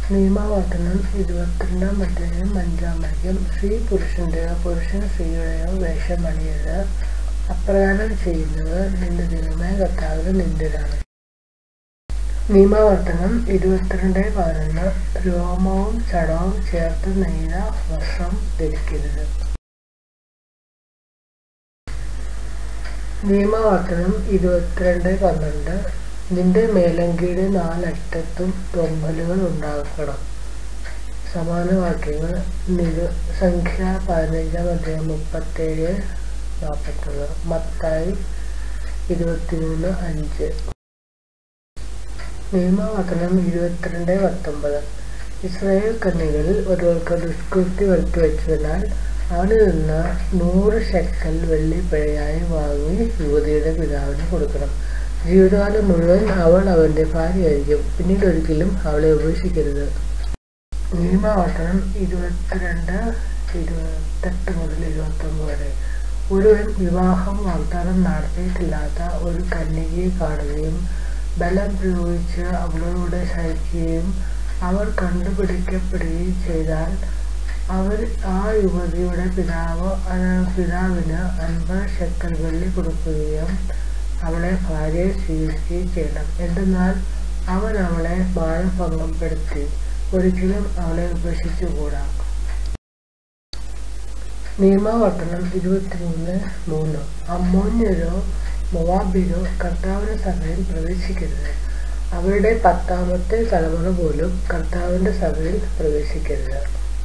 നിയമാവർത്തനം ഇരുപത്തിരണ്ടാം അധ്യായം അഞ്ചാം വാക്യം സ്ത്രീ പുരുഷന്റെയോ പുരുഷൻ സ്ത്രീയുടെയോ വേഷമണിയരുത് അപ്രകാരം ചെയ്യുന്നത് നിന്റെ ദൈവമായ കർത്താവിന് നിന്റേതാണ് നിയമാവർത്തനം ഇരുപത്തിരണ്ട് പതിനൊന്ന് രോമവും ചടവും ചേർത്ത് നെയ്ത വസ്ത്രം ധരിക്കരുത് നിയമാവർത്തനം ഇരുപത്തിരണ്ട് പന്ത്രണ്ട് നിന്റെ മേലങ്കിയുടെ നാലറ്റത്തും തൊമ്പലുകൾ ഉണ്ടാക്കണം സമാനവാക്യങ്ങൾ നിരു സംഖ്യ പതിനഞ്ചാം അധ്യായം മുപ്പത്തേഴ് നാൽപ്പത്തൊന്ന് മത്തായി ഇരുപത്തിമൂന്ന് അഞ്ച് നിയമവചനം ഇരുപത്തിരണ്ട് പത്തൊമ്പത് ഇസ്രായേൽ കന്യകളിൽ ഒരുവർക്ക് ദുഷ്കൃതി വരുത്തി വെച്ചതിനാൽ അവനിൽ നിന്ന് നൂറ് ഷെക്കൽ വെള്ളി പിഴയായി വാങ്ങി യുവതിയുടെ പിതാവിന് കൊടുക്കണം ജീവിതകാലം മുഴുവൻ അവൾ അവന്റെ ഭാര്യയായിരിക്കും പിന്നീട് ഒരിക്കലും അവളെ ഉപേക്ഷിക്കരുത് നിയമവചനം ഇരുപത്തിരണ്ട് ഇരുപത്തെട്ട് മുതൽ ഇരുപത്തൊന്ന് വരെ ഒരുവൻ വിവാഹം വാഗ്ദാനം നടത്തിയിട്ടില്ലാത്ത ഒരു കന്യകയെ കാണുകയും ബലം പ്രയോഗിച്ച് അവളോട് ശയിക്കുകയും അവർ കണ്ടുപിടിക്കപ്പെടുകയും ചെയ്താൽ അവർ ആ യുവതിയുടെ പിതാവ് പിതാവിന് അൻപത് ഷെക്കൽ വെള്ളി കൊടുക്കുകയും അവളെ ഭാര്യയെ സ്വീകരിക്കുകയും ചെയ്യണം എന്തെന്നാൽ അവൻ അവളെ മാനഭംഗപ്പെടുത്തി ഒരിക്കലും അവളെ ഉപേക്ഷിച്ചുകൂടാ നിയമാവർത്തനം ഇരുപത്തിമൂന്ന് മൂന്ന് അമ്മോന്യരോ മൊവാബിരോ കർത്താവിന്റെ സഭയിൽ പ്രവേശിക്കരുത് അവരുടെ പത്താമത്തെ തലമുറ പോലും കർത്താവിന്റെ സഭയിൽ പ്രവേശിക്കരുത്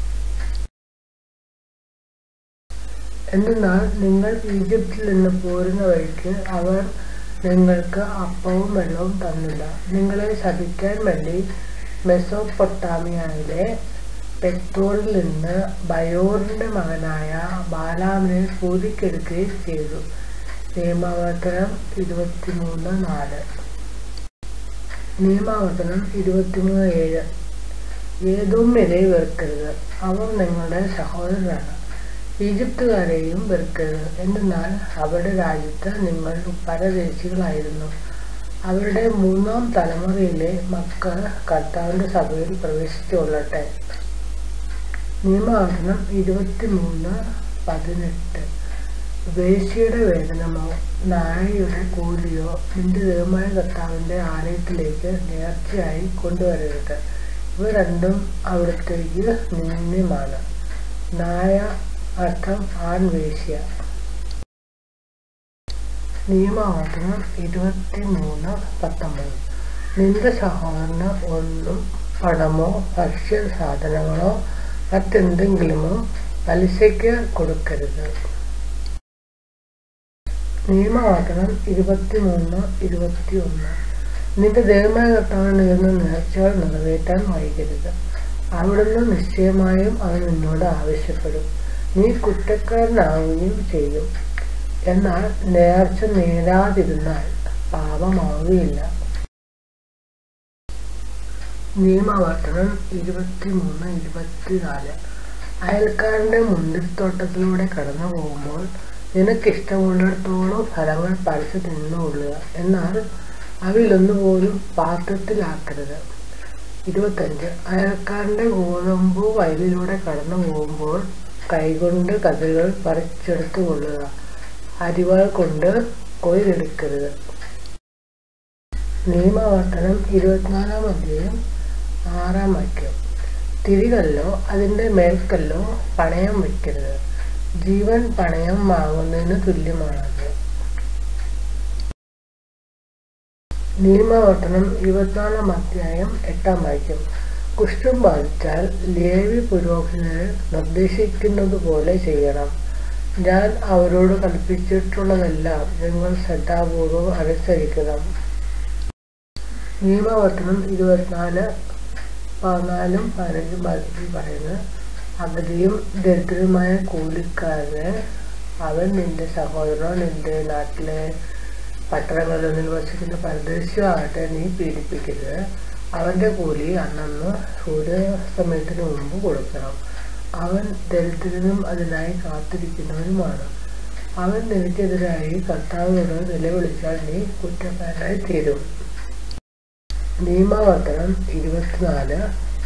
എന്തെന്നാൽ നിങ്ങൾ ഈജിപ്തിൽ നിന്ന് പോരുന്ന വഴിക്ക് അവർ നിങ്ങൾക്ക് അപ്പവും വെള്ളവും തന്നില്ല നിങ്ങളെ ശപിക്കാൻ വേണ്ടി മെസോപ്പൊട്ടാമിയയിലെ പെത്തോറിൽ നിന്ന് ബയോറിന്റെ മകനായ ബാലാമിനെ പൂതിക്കെടുക്കുകയും ചെയ്തു നിയമാവർത്തനം ഇരുപത്തിമൂന്ന് നാല് നിയമാവർത്തനം ഇരുപത്തിമൂന്ന് ഏഴ് ഏതും വരെ വെറുക്കരുത് അവർ നിങ്ങളുടെ സഹോദരരാണ് ഈജിപ്തുകാരെയും വെറുക്കരുത് എന്തെന്നാൽ അവരുടെ രാജ്യത്ത് നിങ്ങൾ പരദേശികളായിരുന്നു അവരുടെ മൂന്നാം തലമുറയിലെ മക്കൾ കർത്താവിന്റെ സഭയിൽ പ്രവേശിച്ചുകൊള്ളട്ടെ നിയമാവർത്തനം ഇരുപത്തിമൂന്ന് പതിനെട്ട് വേശ്യയുടെ വേതനമോ നായയുടെ കൂലിയോ നിന്റെ ദൈവമായ കർത്താവിന്റെ ആലയത്തിലേക്ക് നേർച്ചയായി കൊണ്ടുവരരുത് ഇവ രണ്ടും അവിടത്തേക്ക് നിന്ദ്യമാണ് നായ അർത്ഥം ആൺവേശ്യ നിയമാവർത്തനം ഇരുപത്തിമൂന്ന് പത്തൊമ്പത് നിന്റെ സഹോദരന് ഒന്നും പണമോ ഭക്ഷ്യ സാധനങ്ങളോ മറ്റെന്തെങ്കിലുമോ പലിശയ്ക്ക് കൊടുക്കരുത് നിയമവാചകം ഇരുപത്തിമൂന്ന് ഇരുപത്തിയൊന്ന് നിന്റെ ദൈവമായ കർത്താവിന് നേർന്ന നേർച്ചകൾ നിറവേറ്റാൻ വൈകരുത് അവിടുന്ന് നിശ്ചയമായും അവൻ നിന്നോട് ആവശ്യപ്പെടും നീ കുറ്റക്കാരനാവുകയും ചെയ്യും എന്നാൽ നേർച്ച നേരാതിരുന്നാൽ പാപമാവുകയില്ല നിയമാവർത്തനം ഇരുപത്തിമൂന്ന് ഇരുപത്തിനാല് അയൽക്കാരന്റെ മുന്തിരിത്തോട്ടത്തിലൂടെ കടന്നു പോകുമ്പോൾ നിനക്കിഷ്ടമുള്ളിടത്തോളം ഫലങ്ങൾ പറിച്ചു തിന്നുകൊള്ളുക എന്നാൽ അവയിലൊന്നുപോലും പാത്രത്തിലാക്കരുത് ഇരുപത്തഞ്ച് അയൽക്കാരന്റെ ഗോതമ്പ് വയലിലൂടെ കടന്നു പോകുമ്പോൾ കൈകൊണ്ട് കതിരുകൾ പറിച്ചെടുത്തു കൊള്ളുക അരിവാൾ കൊണ്ട് കൊയ്തെടുക്കരുത് നിയമാവർത്തനം ഇരുപത്തിനാലാം അധ്യായം ആറാം വാക്യം തിരികല്ലോ അതിൻ്റെ മേൽക്കല്ലോ പണയം വയ്ക്കരുത് ജീവൻ പണയം വാങ്ങുന്നതിന് തുല്യമാണത് നിയമാവർത്തനം ഇരുപത്തിനാലാം അധ്യായം എട്ടാം വാക്യം കുഷ്ഠം ബാധിച്ചാൽ ലേവി പുരോഹിതർ നിർദ്ദേശിക്കുന്നത് പോലെ ചെയ്യണം ഞാൻ അവരോട് കൽപ്പിച്ചിട്ടുള്ളതെല്ലാം നിങ്ങൾ ശ്രദ്ധാപൂർവം അനുസരിക്കണം നിയമാവർത്തനം ഇരുപത്തിനാല് പതിനാലും പതിനഞ്ചും പതിനഞ്ചും പറയുന്നത് അഗതിയും ദരിദ്രനുമായ കൂലിക്കാരന് അവൻ നിന്റെ സഹോദരനോ നിന്റെ നാട്ടിലെ പട്ടണങ്ങളിൽ വസിക്കുന്ന പരദേശിയോ ആകട്ടെ നീ പീഡിപ്പിക്കരുത് അവന്റെ കൂലി അന്നന്ന് സൂര്യാസ്തമയത്തിന് മുമ്പ് കൊടുക്കണം അവൻ ദരിദ്രനും അതിനായി കാത്തിരിക്കുന്നവനുമാണ് അവൻ നിനക്കെതിരായി കർത്താവിനോട് നിലവിളിച്ചാൽ നീ കുറ്റക്കാരനായി തീരും നിയമാവർത്തനം ഇരുപത്തിനാല്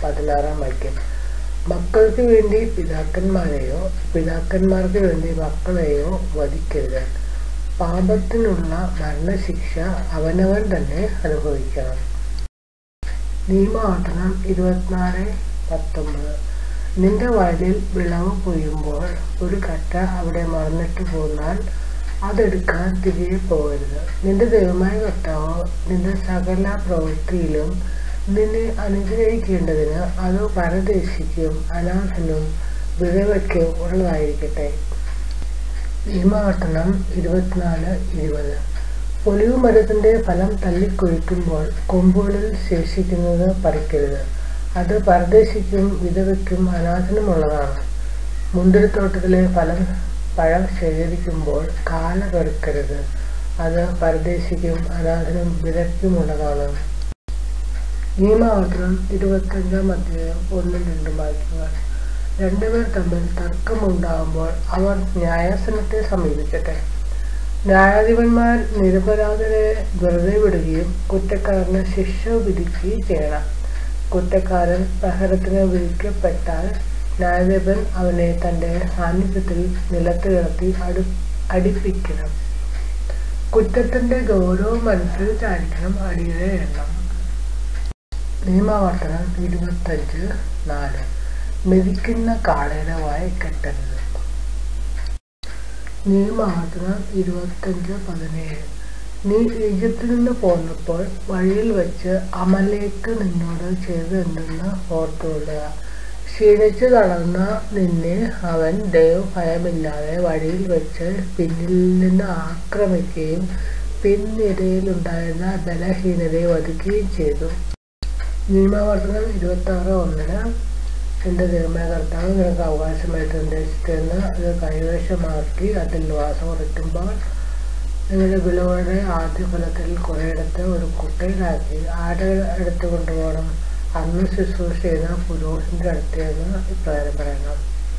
പതിനാറാം വാക്യം മക്കൾക്ക് വേണ്ടി പിതാക്കന്മാരെയോ പിതാക്കന്മാർക്ക് വേണ്ടി മക്കളെയോ വധിക്കരുത് പാപത്തിനുള്ള മരണശിക്ഷ അവനവൻ തന്നെ അനുഭവിക്കണം നിയമാവർത്തനം ഇരുപത്തിനാല് പത്തൊമ്പത് നിന്റെ വയലിൽ വിളവ് കൊയ്യുമ്പോൾ ഒരു കറ്റ അവിടെ മറന്നിട്ട് പോന്നാൽ അതെടുക്കാൻ തിരികെ പോകരുത് നിന്റെ ദൈവമായ കർത്താവ് നിന്റെ സകല പ്രവൃത്തിയിലും നിന്നെ അനുഗ്രഹിക്കേണ്ടതിന് അത് പരദേശിക്കും അനാഥനും വിധവയ്ക്കും ഉള്ളതായിരിക്കട്ടെ നിയമാവർത്തനം ഇരുപത്തിനാല് ഇരുപത് ഒലിവ് മരത്തിന്റെ ഫലം തല്ലിക്കൊഴിക്കുമ്പോൾ കൊമ്പുകളിൽ ശേഷിക്കുന്നത് പറിക്കരുത് അത് പരദേശിക്കും വിധവയ്ക്കും അനാഥനുമുള്ളതാണ് മുന്തിരിത്തോട്ടത്തിലെ ഫലം പഴം ശേഖരിക്കുമ്പോൾ കാല പെറുക്കരുത് അത് പരദേശിക്കും അനാഥനും വിധയ്ക്കുമുള്ളതാണ് നിയമാവർത്തനം ഇരുപത്തഞ്ചാം അധ്യായം ഒന്നും രണ്ടും വാക്യങ്ങൾ രണ്ടുപേർ തമ്മിൽ തർക്കമുണ്ടാകുമ്പോൾ അവർ ന്യായാസനത്തെ സമീപിക്കട്ടെ ന്യായാധിപന്മാർ നിരപരാധരെ വെറുതെ വിടുകയും കുറ്റക്കാരന് ശിക്ഷ വിധിക്കുകയും ചെയ്യണം കുറ്റക്കാരൻ പ്രഹരത്തിന് വിധിക്കപ്പെട്ടാൽ ന്യായാധിപൻ അവനെ തന്റെ സാന്നിധ്യത്തിൽ നിലത്ത് കിടത്തി അടു അടിപ്പിക്കണം കുറ്റത്തിന്റെ ഗൗരവം അനുസരിച്ചായിരിക്കണം അടിയുടെ എണ്ണം നിയമാവർത്തനം ഇരുപത്തഞ്ച് നാല് മെതിക്കുന്ന കാളയുടെ വായ കെട്ടരുത് നിയമാവർത്തനം ഇരുപത്തഞ്ച് പതിനേഴ് നീ ഈജിപ്തിൽ നിന്ന് പോന്നപ്പോൾ വഴിയിൽ വെച്ച് അമലേക്ക് നിന്നോട് ചെയ്തതെന്തെന്ന് ഓർത്തുകൊള്ളുക ക്ഷീണിച്ചു തളർന്ന നിന്നെ അവൻ ദൈവഭയമില്ലാതെ വഴിയിൽ വെച്ച് പിന്നിൽ നിന്ന് ആക്രമിക്കുകയും പിൻനിരയിലുണ്ടായിരുന്ന ബലഹീനതയെ വധിക്കുകയും ചെയ്തു നിയമാവർത്തനം ഇരുപത്തി ആറ് ഒന്നിന് എൻ്റെ ദൈവമായ കർത്താവ് നിനക്ക് അവകാശമായിട്ട് നിർദ്ദേശിച്ചെന്ന് അത് കൈവശമാക്കി അതിൽ വാസം ഉറയ്ക്കുമ്പോൾ നിങ്ങളുടെ വിളവുകളുടെ ആദ്യ ഫലത്തിൽ കുറേയിടത്ത് ഒരു കുട്ടയിലാക്കി ആരുടെ അടുത്ത് കൊണ്ടുപോകണം അന്ന് ശുശ്രൂഷ ചെയ്യുന്ന പുരോഹിതന്റെ അടുത്തേന്ന് ഇപ്രകാരം പറയണം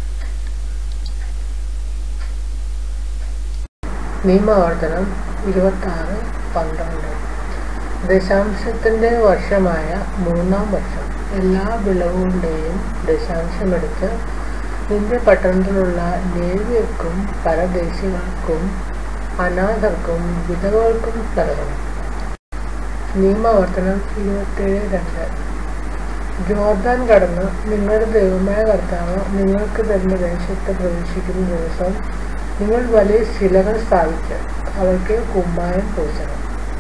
നിയമാവർത്തനം ഇരുപത്തി ആറ് പന്ത്രണ്ട് ദശാംശത്തിന്റെ വർഷമായ മൂന്നാം വർഷം എല്ലാ വിളവുകളുടെയും ദശാംശമെടുത്ത് നിന്റെ പട്ടണത്തിലുള്ള ലേവ്യർക്കും പരദേശികൾക്കും അനാഥർക്കും വിധവകൾക്കും നൽകണം നിയമാവർത്തനം ഇരുപത്തേഴ് രണ്ട് ജോർദാൻ കടന്ന് നിങ്ങളുടെ ദൈവമായ കർത്താവ് നിങ്ങൾക്ക് തരുന്ന ദേശത്ത് പ്രവേശിക്കുന്ന ദിവസം നിങ്ങൾ വലിയ ശിലകൾ സ്ഥാപിച്ച് അവയ്ക്ക് കുമ്മായം പൂശണം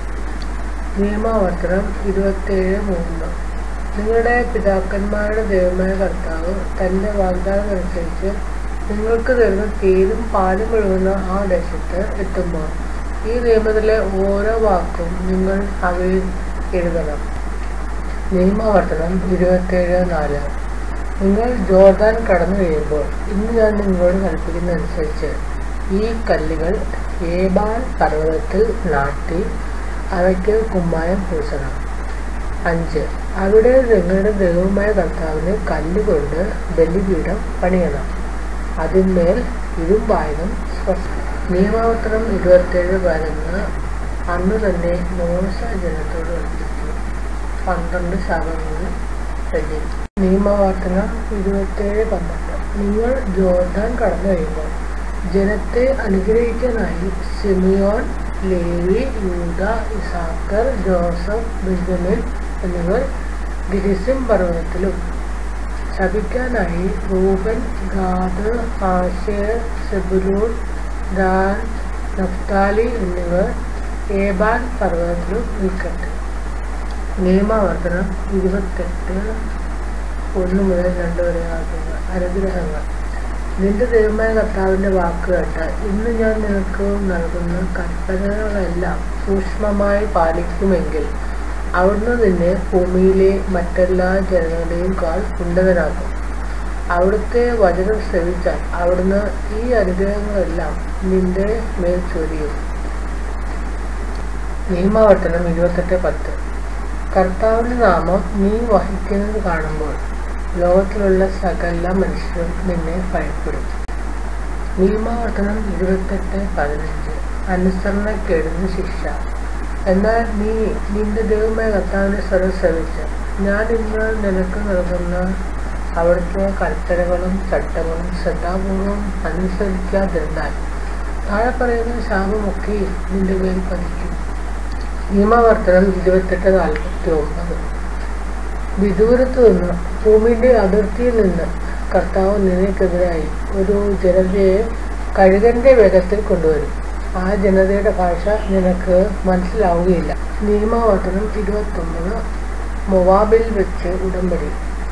നിയമാവർത്തനം ഇരുപത്തേഴ് മൂന്ന് നിങ്ങളുടെ പിതാക്കന്മാരുടെ ദൈവമായ കർത്താവ് തന്റെ വാഗ്ദാനം അനുസരിച്ച് നിങ്ങൾക്ക് തരുന്ന തേനും പാലും ഒഴുകുന്ന ആ ദേശത്ത് എത്തുമ്പോൾ ഈ നിയമത്തിലെ ഓരോ വാക്കും നിങ്ങൾ അവയിൽ എഴുതണം നിയമാവർത്തനം ഇരുപത്തേഴ് നാല് നിങ്ങൾ ജോർദാൻ കടന്നു കഴിയുമ്പോൾ ഇന്ന് ഞാൻ നിങ്ങളോട് കൽപ്പിക്കുന്നതനുസരിച്ച് ഈ കല്ലുകൾ ഏബാൻ പർവ്വതത്തിൽ നാട്ടി അവയ്ക്ക് കുമ്മായം പൂശണം അഞ്ച് അവിടെ നിങ്ങളുടെ ദൈവമായ കർത്താവിന് കല്ലുകൊണ്ട് ബലിപീഠം പണിയണം അതിന്മേൽ ഇരുമ്പായുധം സ്പർശം നിയമാവത്രം ഇരുപത്തേഴ് പതിനൊന്ന് അന്ന് തന്നെ മോശ ജനത്തോട് കൽപ്പിച്ചു പന്ത്രണ്ട് ശാപങ്ങൾ ചൊല്ലി നിയമവാർത്തനം ഇരുപത്തേഴ് പന്ത്രണ്ട് നിങ്ങൾ ജോർദാൻ കടന്നു കഴിയുമ്പോൾ ജനത്തെ അനുഗ്രഹിക്കാനായി സിമിയോൻ ലേവി യൂത ഇസാക്കർ ജോസഫ് ബെഞ്ചമിൻ എന്നിവർ ഗിരിസിം പർവ്വതത്തിലും ശപിക്കാനായി Reuben Gad Asher Zebulun Dan Naphtali എന്നിവർ ഏബാൻ പർവ്വതത്തിലും നിൽക്കട്ടെ നിയമാവർത്തനം ഇരുപത്തെട്ട് ഒന്ന് മുതൽ രണ്ട് വരെ ആകുക അനുഗ്രഹങ്ങൾ നിന്റെ ദൈവമായ കർത്താവിന്റെ വാക്ക് കേട്ട് ഇന്ന് ഞാൻ നിനക്ക് നൽകുന്ന കൽപ്പനകളെല്ലാം സൂക്ഷ്മമായി പാലിക്കുമെങ്കിൽ അവിടുന്ന് നിന്നെ ഭൂമിയിലെ മറ്റെല്ലാ ജനങ്ങളുടെയും കാൽ ഉന്നതനാക്കും അവിടുത്തെ വചനം ശ്രവിച്ചാൽ അവിടുന്ന് ഈ അനുഗ്രഹങ്ങളെല്ലാം നിന്റെ മേൽ ചൊരിയും നിയമാവർത്തനം ഇരുപത്തെട്ട് പത്ത് കർത്താവിന്റെ നാമം നീ വഹിക്കുന്നത് കാണുമ്പോൾ ലോകത്തിലുള്ള സകല മനുഷ്യരും നിന്നെ ഭയപ്പെടും നിയമാവർത്തനം ഇരുപത്തെട്ട് പതിനഞ്ച് അനുസരണക്കേടിന് ശിക്ഷ എന്നാൽ നീ നിന്റെ ദൈവമായ കർത്താവിനെ സ്വരം ശ്രമിച്ച് ഞാൻ ഇന്ന് നിനക്ക് നൽകുന്ന അവിടുത്തെ കൽപ്പനകളും ചട്ടങ്ങളും ശ്രദ്ധാപൂർവം അനുസരിക്കാതിരുന്നാൽ താഴെ പറയുന്ന ശാപമൊക്കെ നിന്റെ മേൽ പതിക്കും നിയമവർത്തനം ഇരുപത്തെട്ട് നാൽപ്പത്തി ഒമ്പത് വിദൂരത്തു നിന്ന് ഭൂമിയുടെ അതിർത്തിയിൽ നിന്ന് കർത്താവ് നിനക്കെതിരായി ഒരു ജനതയെ കഴുകന്റെ വേഗത്തിൽ കൊണ്ടുവരും ആ ജനതയുടെ ഭാഷ നിനക്ക് മനസ്സിലാവുകയില്ല നിയമവർത്തനം ഇരുപത്തൊമ്പത് മൊവാബിൽ വെച്ച് ഉടമ്പടി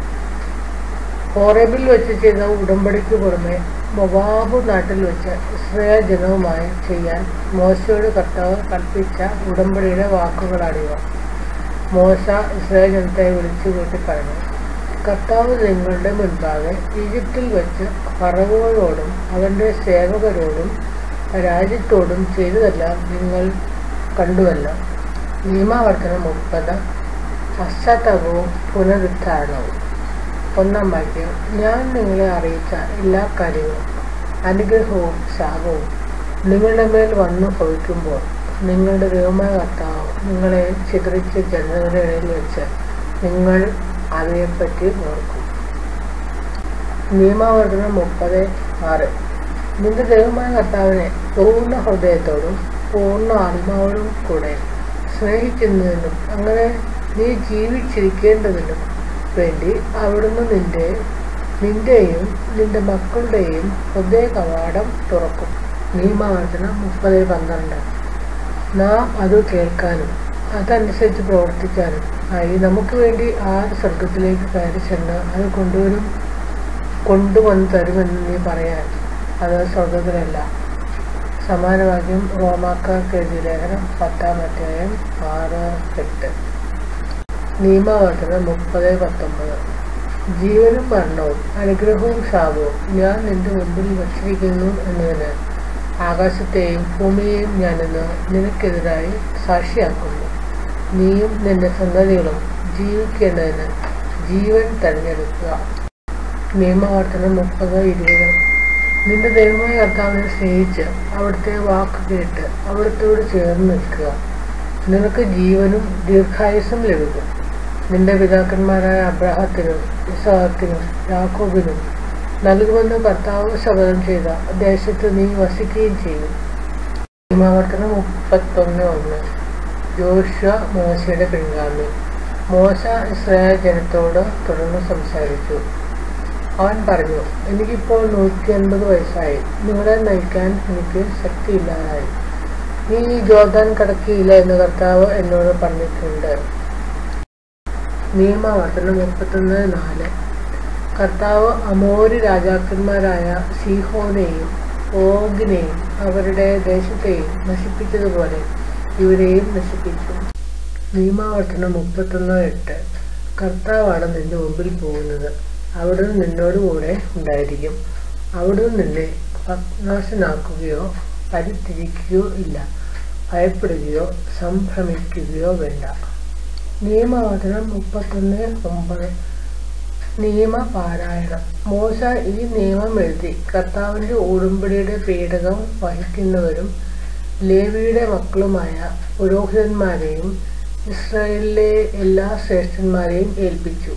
ഹോറബിൽ വെച്ച് ചെയ്ത ഉടമ്പടിക്ക് പുറമെ മൊവാബ് നാട്ടിൽ വെച്ച് ഇസ്രായേൽ ജനവുമായി ചെയ്യാൻ മോശയോട് കർത്താവ് കൽപ്പിച്ച ഉടമ്പടിയുടെ വാക്കുകളാണിവ മോശ ഇസ്രായേൽ ജനത്തെ വിളിച്ചു കൂട്ടി പറഞ്ഞു കർത്താവ് നിങ്ങളുടെ മുൻപാകെ ഈജിപ്തിൽ വെച്ച് ഫറവോനോടും അവന്റെ സേവകരോടും രാജ്യത്തോടും ചെയ്തതെല്ലാം നിങ്ങൾ കണ്ടുവല്ലോ നിയമാവർത്തനം മുപ്പത് പശ്ചാത്താപവും പുനരുദ്ധാരണവും ഒന്നാം വാക്യം ഞാൻ നിങ്ങളെ അറിയിച്ച എല്ലാ കാര്യങ്ങളും അനുഗ്രഹവും ശാപവും നിങ്ങളുടെ മേൽ വന്നു ഭവിക്കുമ്പോൾ നിങ്ങളുടെ ദൈവമായ കർത്താവ് നിങ്ങളെ ചിതറിച്ച ജനതകളുടെ ഇടയിൽ വെച്ച് നിങ്ങൾ അവയെപ്പറ്റി ഓർക്കും നിയമാവർത്തനം മുപ്പത് ആറ് നിന്റെ ദൈവമായ കർത്താവിനെ പൂർണ്ണ ഹൃദയത്തോടും പൂർണ്ണ ആത്മാവോടും കൂടെ സ്നേഹിക്കുന്നതിനും അങ്ങനെ നീ ജീവിച്ചിരിക്കേണ്ടതിനും വേണ്ടി അവിടുന്ന് നിന്റെ നിന്റെയും നിന്റെ മക്കളുടെയും ഹൃദയ കവാടം തുറക്കും നിയമാവർത്തനം മുപ്പത് പന്ത്രണ്ട് നാം അത് കേൾക്കാനും അതനുസരിച്ച് പ്രവർത്തിക്കാനും ആയി നമുക്ക് വേണ്ടി ആര് സ്വർഗത്തിലേക്ക് കയറി ചെന്ന് അത് കൊണ്ടുവരും കൊണ്ടുവന്ന് തരുമെന്ന് നീ പറയാൻ അത് സ്വർഗത്തിലല്ല സമാനവാക്യം റോമാക്കാർക്ക് എഴുതിയ ലേഖനം പത്താം അധ്യായം ആറ് എട്ട് നിയമാവർത്തനം മുപ്പത് പത്തൊമ്പത് ജീവനും മരണവും അനുഗ്രഹവും ശാപവും ഞാൻ നിന്റെ മുമ്പിൽ വച്ചിരിക്കുന്നു എന്നതിന് ആകാശത്തെയും ഭൂമിയെയും ഞാനിന്ന് നിനക്കെതിരായി സാക്ഷിയാക്കുന്നു നീയും നിന്റെ സന്തതികളും ജീവിക്കേണ്ടതിന് ജീവൻ തെരഞ്ഞെടുക്കുക നിയമാവർത്തനം മുപ്പത് ഇരുപത് നിന്റെ ദൈവമായ കർത്താവിനെ സ്നേഹിച്ച് അവിടുത്തെ വാക്ക് കേട്ട് അവിടുത്തോട് ചേർന്ന് നിൽക്കുക നിനക്ക് ജീവനും ദീർഘായുസും ലഭിക്കും നിന്റെ പിതാക്കന്മാരായ അബ്രാഹത്തിനും ഇസഹാക്കിനും യാക്കോബിനും നൽകുമെന്ന് കർത്താവ് ശപഥം ചെയ്ത ദേശത്ത് നീ വസിക്കുകയും ചെയ്യും നിയമാവർത്തനം മുപ്പത്തൊന്ന് ഒന്ന് ജോഷ മോശയുടെ പിൻഗാമി മോശ ഇസ്രായേൽ ജനത്തോട് തുടർന്ന് സംസാരിച്ചു അവൻ പറഞ്ഞു എനിക്കിപ്പോൾ നൂറ്റി അൻപത് വയസ്സായി നിങ്ങളെ നയിക്കാൻ എനിക്ക് ശക്തിയില്ലാതായി നീ ഈ ജോർദാൻ കടക്കിയില്ല എന്ന് കർത്താവ് എന്നോട് പറഞ്ഞിട്ടുണ്ട് നിയമാവർത്തനം മുപ്പത്തൊന്ന് നാല് കർത്താവ് അമോരി രാജാക്കന്മാരായ സീഹോനെയും ഓഗിനെയും അവരുടെ ദേശത്തെയും നശിപ്പിച്ചതുപോലെ ഇവരെയും നശിപ്പിച്ചു നിയമാവർത്തനം മുപ്പത്തൊന്ന് എട്ട് കർത്താവാണ് നിന്റെ മുമ്പിൽ പോകുന്നത് അവിടുന്ന് നിന്നോടുകൂടെ ഉണ്ടായിരിക്കും അവിടുന്ന് നിന്നെ ഭഗ്നാശനാക്കുകയോ പരിത്യജിക്കുകയോ ഇല്ല ഭയപ്പെടുകയോ സംഭ്രമിക്കുകയോ വേണ്ട നിയമവചനം മുപ്പത്തൊന്ന് ഒമ്പത് നിയമപാരായണം മോശ ഈ നിയമം എഴുതി കർത്താവിന്റെ ഉടമ്പടിയുടെ പീഡകം വഹിക്കുന്നവരും ലേവിയുടെ മക്കളുമായ പുരോഹിതന്മാരെയും ഇസ്രായേലിലെ എല്ലാ ശ്രേഷ്ഠന്മാരെയും ഏൽപ്പിച്ചു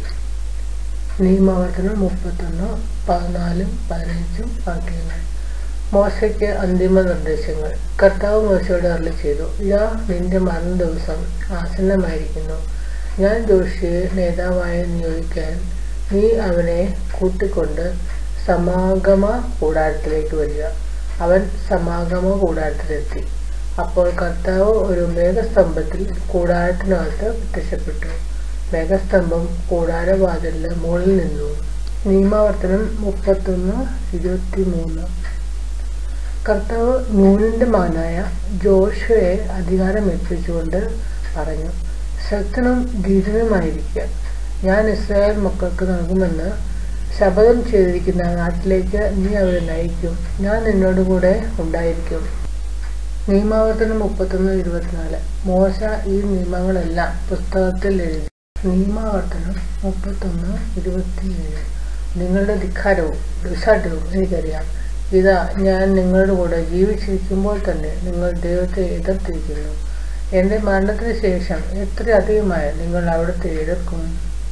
നിയമവചനം മുപ്പത്തൊന്ന് പതിനാലും പതിനഞ്ചും വാക്യങ്ങൾ മോശയ്ക്ക് അന്തിമ നിർദ്ദേശങ്ങൾ കർത്താവ് മോശയോട് അരളി ചെയ്തു ഇതാ നിന്റെ മരണ ദിവസം ആസന്നമായിരിക്കുന്നു ഞാൻ ജോഷിയെ നേതാവായി നിയോഗിക്കാൻ നീ അവനെ കൂട്ടിക്കൊണ്ട് സമാഗമ കൂടാരത്തിലേക്ക് വരിക അവൻ സമാഗമ കൂടാരത്തിലെത്തി അപ്പോൾ കർത്താവ് ഒരു മേഘസ്തംഭത്തിൽ കൂടാരത്തിനകത്ത് പ്രത്യക്ഷപ്പെട്ടു മേഘസ്തംഭം കൂടാരവാതിലിന് മുകളിൽ നിന്നു നിയമാവർത്തനം മുപ്പത്തൊന്ന് ഇരുപത്തി മൂന്ന് കർത്താവ് നൂനിന്റെ മകനായ ജോഷയെ അധികാരം ഏൽപ്പിച്ചുകൊണ്ട് പറഞ്ഞു ശക്തനും ധീരനുമായിരിക്കുക ഞാൻ ഇസ്രായേൽ മക്കൾക്ക് നൽകുമെന്ന് ശപഥം ചെയ്തിരിക്കുന്ന നാട്ടിലേക്ക് നീ അവരെ നയിക്കും ഞാൻ നിന്നോട് കൂടെ ഉണ്ടായിരിക്കും നിയമാവർത്തനം മുപ്പത്തൊന്ന് ഇരുപത്തിനാല് മോശ ഈ നിയമങ്ങളെല്ലാം പുസ്തകത്തിൽ എഴുതി നിയമാവർത്തനം മുപ്പത്തൊന്ന് ഇരുപത്തിയേഴ് നിങ്ങളുടെ ധിക്കാരവും ദുശാഠ്യവും എനിക്കറിയാം ഇതാ ഞാൻ നിങ്ങളുടെ കൂടെ ജീവിച്ചിരിക്കുമ്പോൾ തന്നെ നിങ്ങൾ ദൈവത്തെ എതിർത്തിരിക്കുന്നു എന്റെ മരണത്തിന് ശേഷം എത്ര അധികമായി നിങ്ങൾ അവിടുത്തെ എതിർക്കും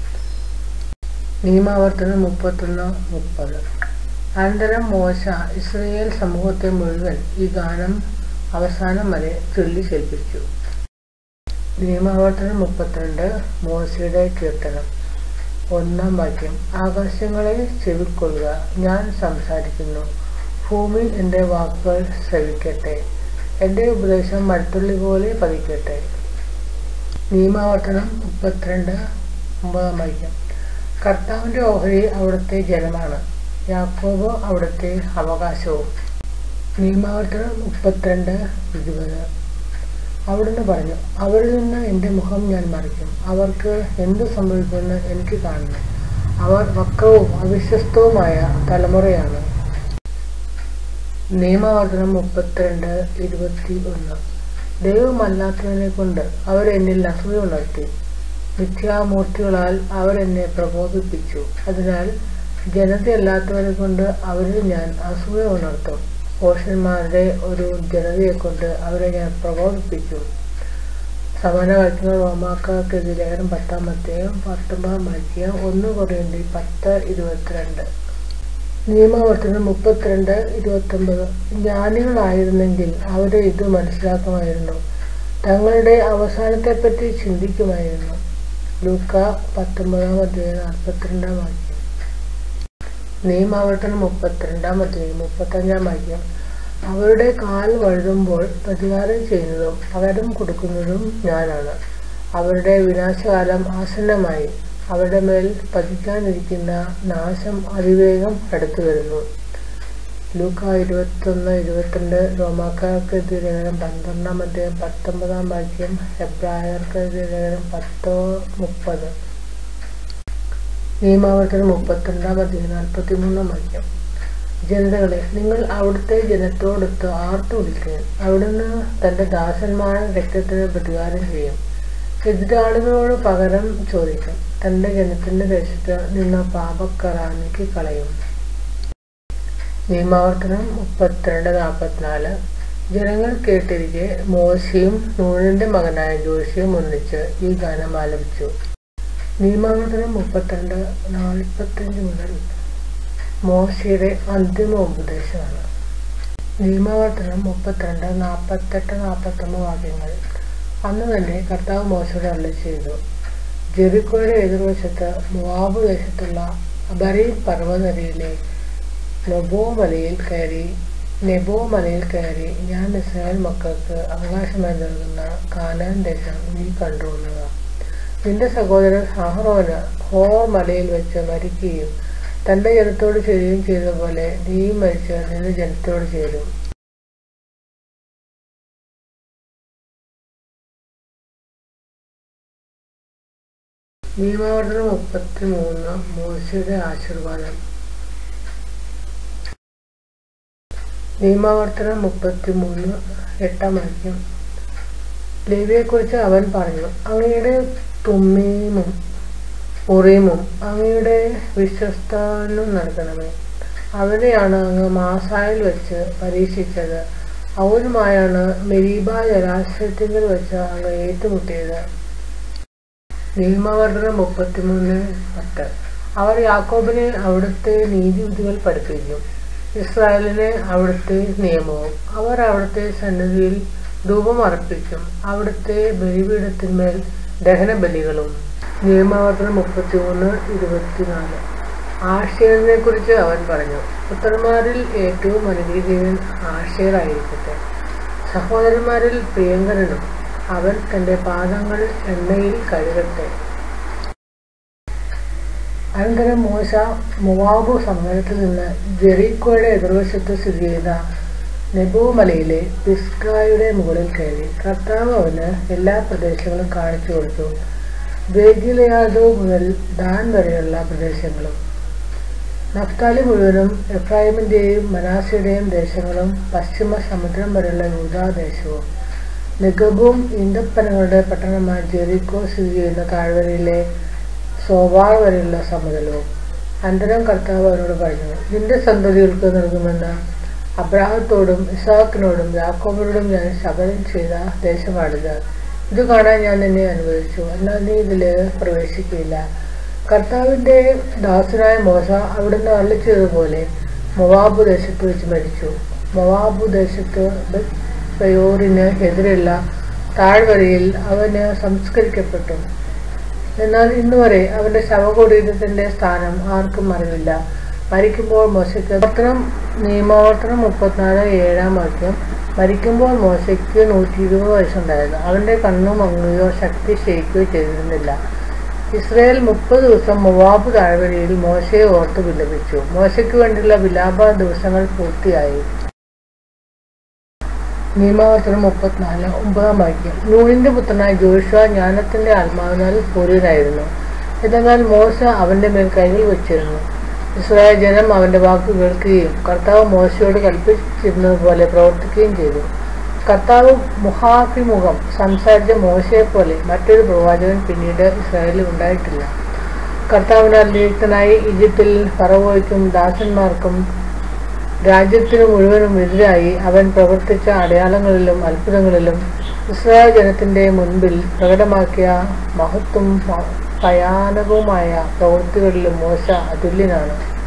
നിയമാവർത്തനം മുപ്പത്തൊന്ന് മുപ്പത് അനന്തരം മോശ ഇസ്രയേൽ സമൂഹത്തെ മുഴുവൻ ഈ ഗാനം അവസാനം വരെ ചൊല്ലി ശേൽപ്പിച്ചു നിയമാവർത്തനം മുപ്പത്തിരണ്ട് മോശയുടെ കീർത്തനം ഒന്നാം വാക്യം ആകാശങ്ങളെ ചെവിക്കൊള്ളുക ഞാൻ സംസാരിക്കുന്നു ഭൂമി എൻ്റെ വാക്കുകൾ ശ്രവിക്കട്ടെ എൻ്റെ ഉപദേശം മഴത്തുള്ളി പോലെ പതിക്കട്ടെ നിയമാവർത്തനം മുപ്പത്തിരണ്ട് ഒമ്പതാം വാക്യം കർത്താവിൻ്റെ ഓഹരി അവിടുത്തെ ജനമാണ് യാക്കോബ് അവിടുത്തെ അവകാശവും നിയമാവർത്തനം മുപ്പത്തിരണ്ട് ഇരുപത് അവിടുന്ന് പറഞ്ഞു അവരിൽ നിന്ന് എൻ്റെ മുഖം ഞാൻ മറിക്കും അവർക്ക് എന്ത് സംഭവിക്കുമെന്ന് എനിക്ക് കാണുന്നു അവർ വക്രവും അവിശ്വസ്തവുമായ തലമുറയാണ് നിയമാവർത്തനം മുപ്പത്തിരണ്ട് ഇരുപത്തി ഒന്ന് ദൈവമല്ലാത്തതിനെ കൊണ്ട് അവർ എന്നിൽ അസൂയ ഉണർത്തി മിഥ്യാമൂർത്തികളാൽ അവർ എന്നെ പ്രകോപിപ്പിച്ചു അതിനാൽ ജനതയല്ലാത്തവരെ കൊണ്ട് അവരിൽ ഞാൻ അസൂയ ഉണർത്തും കോഷന്മാരുടെ ഒരു ജനതയെ കൊണ്ട് അവരെ ഞാൻ പ്രകോപിപ്പിച്ചു സമാന വാക്യങ്ങൾ റോമാക്കാർക്കെതിരെ ലേഖനം പത്താമത്തെയും പത്തൊമ്പതാം വാക്യം ഒന്ന് കുറയേണ്ടി പത്ത് ഇരുപത്തിരണ്ട് നിയമാവർത്തനം മുപ്പത്തിരണ്ട് ഇരുപത്തൊമ്പത് ജ്ഞാനികളായിരുന്നെങ്കിൽ അവരെ ഇത് മനസ്സിലാക്കുമായിരുന്നു തങ്ങളുടെ അവസാനത്തെപ്പറ്റി ചിന്തിക്കുമായിരുന്നു ലൂക്ക പത്തൊമ്പതാം അധ്യായം നാൽപ്പത്തിരണ്ടാം വാക്യം നിയമാവർത്തനം മുപ്പത്തിരണ്ടാം അധ്യായം മുപ്പത്തഞ്ചാം വാക്യം അവരുടെ കാൽ വഴുതുമ്പോൾ പ്രതികാരം ചെയ്യുന്നതും പകരം കൊടുക്കുന്നതും ഞാനാണ് അവരുടെ വിനാശകാലം ആസന്നമായി അവരുടെ മേൽ പതിക്കാനിരിക്കുന്ന നാശം അതിവേഗം അടുത്തു വരുന്നു ലൂക്ക ഇരുപത്തൊന്ന് ഇരുപത്തിരണ്ട് റോമാക്കാർക്കെതിരെ ലേഖനം പന്ത്രണ്ടാം അധ്യായം പത്തൊമ്പതാം വാക്യം ഹെബ്രായർക്കെതിരെ ലേഖനം പത്തോ മുപ്പത് നിയമാവർത്തനം മുപ്പത്തിരണ്ടാം അധ്യായം നാൽപ്പത്തി മൂന്നാം വാക്യം ജനതകളെ നിങ്ങൾ അവിടുത്തെ ജനത്തോടൊത്ത് ആർത്തു വിളിക്കുക അവിടുന്ന് തന്റെ ദാസന്മാരുടെ രക്തത്തിന് പ്രതികാരം ചെയ്യും എതിരാളികളോട് പകരം ചോദിക്കും തന്റെ ജനത്തിന്റെ ദേശത്ത് നിന്ന് പാപക്കറ നീക്കി കളയും നിയമാവർത്തനം മുപ്പത്തിരണ്ട് നാൽപ്പത്തിനാല് ജനങ്ങൾ കേട്ടിരിക്കെ മോശയും നൂനിന്റെ മകനായ ജോഷിയും ഒന്നിച്ച് ഈ ഗാനം ആലപിച്ചു നിയമാവർത്തനം മുപ്പത്തിരണ്ട് നാൽപ്പത്തഞ്ച് മുതൽ മോശയുടെ അന്തിമ ഉപദേശമാണ് നിയമാവർത്തനം മുപ്പത്തിരണ്ട് നാൽപ്പത്തെട്ട് നാൽപ്പത്തൊമ്പത് വാക്യങ്ങൾ അന്ന് തന്നെ കർത്താവ് മോശയോട് അല്ല ചെയ്തു ജെറിക്കോയുടെ എതിർവശത്ത് മുവാബ് ദേശത്തുള്ള അബരീം പർവ്വതനിരയിലെ നെബോ മലയിൽ കയറി നെബോ മലയിൽ കയറി ഞാൻ ഇസ്രായേൽ മക്കൾക്ക് അവകാശമായി നൽകുന്ന കാനാൻ ദേശം നീ കണ്ടുകൊള്ളുക നിന്റെ സഹോദരൻ ഹാഹറോന് ഹോർ മലയിൽ വെച്ച് മരിക്കുകയും തന്റെ ജനത്തോട് ചെയ്യുകയും ചെയ്ത പോലെ നീയും മരിച്ച് നിന്റെ ജനത്തോട് ചേരും നിയമാവർത്തനം മുപ്പത്തി മൂന്ന് മോശയുടെ ആശീർവാദം നിയമാവർത്തനം മുപ്പത്തി മൂന്ന് എട്ടാം വാക്യം ലേവിയെക്കുറിച്ച് അവൻ പറഞ്ഞു അങ്ങയുടെ തുമ്മീമും ഉറീമും അങ്ങയുടെ വിശ്വസ്തനും നൽകണമേ അവരെയാണ് അങ്ങ് മാസായിൽ വെച്ച് പരീക്ഷിച്ചത് അവരുമായാണ് മെരീബ ജലാശയത്തിൽ വെച്ച് അങ്ങ് ഏറ്റുമുട്ടിയത് നിയമവർദ്ധനം മുപ്പത്തിമൂന്ന് പത്ത് അവർ യാക്കോബിനെ അവിടുത്തെ നീതിവിധികൾ പഠിപ്പിക്കും ഇസ്രായേലിനെ അവിടുത്തെ നിയമവും അവർ അവിടുത്തെ സന്നിധിയിൽ ധൂപം അർപ്പിക്കും അവിടുത്തെ ബലിപീഠത്തിന്മേൽ ദഹനബലികളും നിയമാവർത്തനം മുപ്പത്തിമൂന്ന് ഇരുപത്തിനാല് ആഷേറിനെ കുറിച്ച് അവൻ പറഞ്ഞു പുത്രന്മാരിൽ ഏറ്റവും അനുഗ്രഹീതൻ ആഷേറായിരിക്കട്ടെ സഹോദരന്മാരിൽ പ്രിയങ്കരനും അവൻ തന്റെ പാദങ്ങൾ എണ്ണയിൽ കഴുകട്ടെ അനന്തരം മോശ മുവാബു സമ്മേളനത്തിൽ നിന്ന് ജെറീക്കോയുടെ എതിർവശത്ത് സ്ഥിതി ചെയ്ത നെബോ മലയിലെ പിസ്കായുടെ മുകളിൽ കയറി കർത്താവ് അവന് എല്ലാ പ്രദേശങ്ങളും കാണിച്ചു കൊടുത്തു ബേഗിലയാദോ മുതൽ ദാൻ വരെയുള്ള പ്രദേശങ്ങളും നഫ്താലി മുഴുവനും എഫ്രായിമിന്റെയും മനാസയുടെയും ദേശങ്ങളും പശ്ചിമ സമുദ്രം വരെയുള്ള യൂതാദേശവും നിഗബും ഈന്തപ്പനകളുടെ പട്ടണമായ ജെറിക്കോ സ്ഥിതി ചെയ്യുന്ന താഴ്വരയിലെ സോവാൾ വരെയുള്ള സമുദ്രവും അന്തരം കർത്താവ് അവരോട് പറഞ്ഞു നിന്റെ സന്തതികൾക്ക് നൽകുമെന്ന് അബ്രാഹത്തോടും ഇസാക്കിനോടും യാക്കോബിനോടും ഞാൻ ശപഥം ചെയ്ത ദേശമാണിത് ഇത് കാണാൻ ഞാൻ നിന്നെ അനുവദിച്ചു എന്നാൽ നീ ഇതിൽ പ്രവേശിക്കില്ല കർത്താവിന്റെ ദാസനായ മോശ അവിടുന്ന് അള്ളിച്ചതുപോലെ മൊവാബ് ദേശത്ത് വെച്ച് മരിച്ചു മൊവാബ് ദേശത്ത് ബയോറിന് എതിരുള്ള താഴ്വരയിൽ അവന് സംസ്കരിക്കപ്പെട്ടു എന്നാൽ ഇന്നുവരെ അവന്റെ ശവകുടീരത്തിന്റെ സ്ഥാനം ആർക്കും അറിവില്ല മരിക്കുമ്പോൾ മോശയ്ക്ക് പ്രവർത്തനം നിയമാവർത്തനം മുപ്പത്തിനാല് ഏഴാം വാക്യം മരിക്കുമ്പോൾ മോശയ്ക്ക് നൂറ്റി ഇരുപത് വയസ്സുണ്ടായിരുന്നു അവന്റെ കണ്ണു മങ്ങുകയോ ശക്തി ക്ഷയിക്കുകയോ ചെയ്തിരുന്നില്ല ഇസ്രയേൽ മുപ്പത് ദിവസം മുവാബ് താഴ്വരയിൽ മോശയെ ഓർത്ത് വിലപിച്ചു മോശയ്ക്ക് വേണ്ടിയുള്ള വിലാപ ദിവസങ്ങൾ പൂർത്തിയായി നിയമാവർത്തനം മുപ്പത്തിനാല് ഒമ്പതാം വാക്യം നൂണിന്റെ പുത്രനായ ജോഷുവ ജ്ഞാനത്തിന്റെ ആത്മാവിനാൽ പൂരിതനായിരുന്നു എന്നാൽ മോശ അവന്റെ മേൽ കൈകൾ വെച്ചിരുന്നു ഇസ്രായേൽ ജനം അവന്റെ വാക്ക് കേൾക്കുകയും കർത്താവ് മോശയോട് കൽപ്പിച്ചിരുന്നത് പോലെ പ്രവർത്തിക്കുകയും ചെയ്തു കർത്താവ് മുഖാഭിമുഖം സംസാരിച്ച മോശയെ പോലെ മറ്റൊരു പ്രവാചകൻ പിന്നീട് ഇസ്രായേലിൽ ഉണ്ടായിട്ടില്ല കർത്താവിനാൽ നിയുക്തനായി ഈജിപ്തിൽ ഫറവോയ്ക്കും ദാസന്മാർക്കും രാജ്യത്തിനു മുഴുവനും എതിരായി അവൻ പ്രവർത്തിച്ച അടയാളങ്ങളിലും അത്ഭുതങ്ങളിലും ഇസ്രായേൽ ജനത്തിന്റെ മുൻപിൽ പ്രകടമാക്കിയ മഹത്വം ഭയാനകവുമായ പ്രവൃത്തികളിലും മോശ അതുല്യനാണ്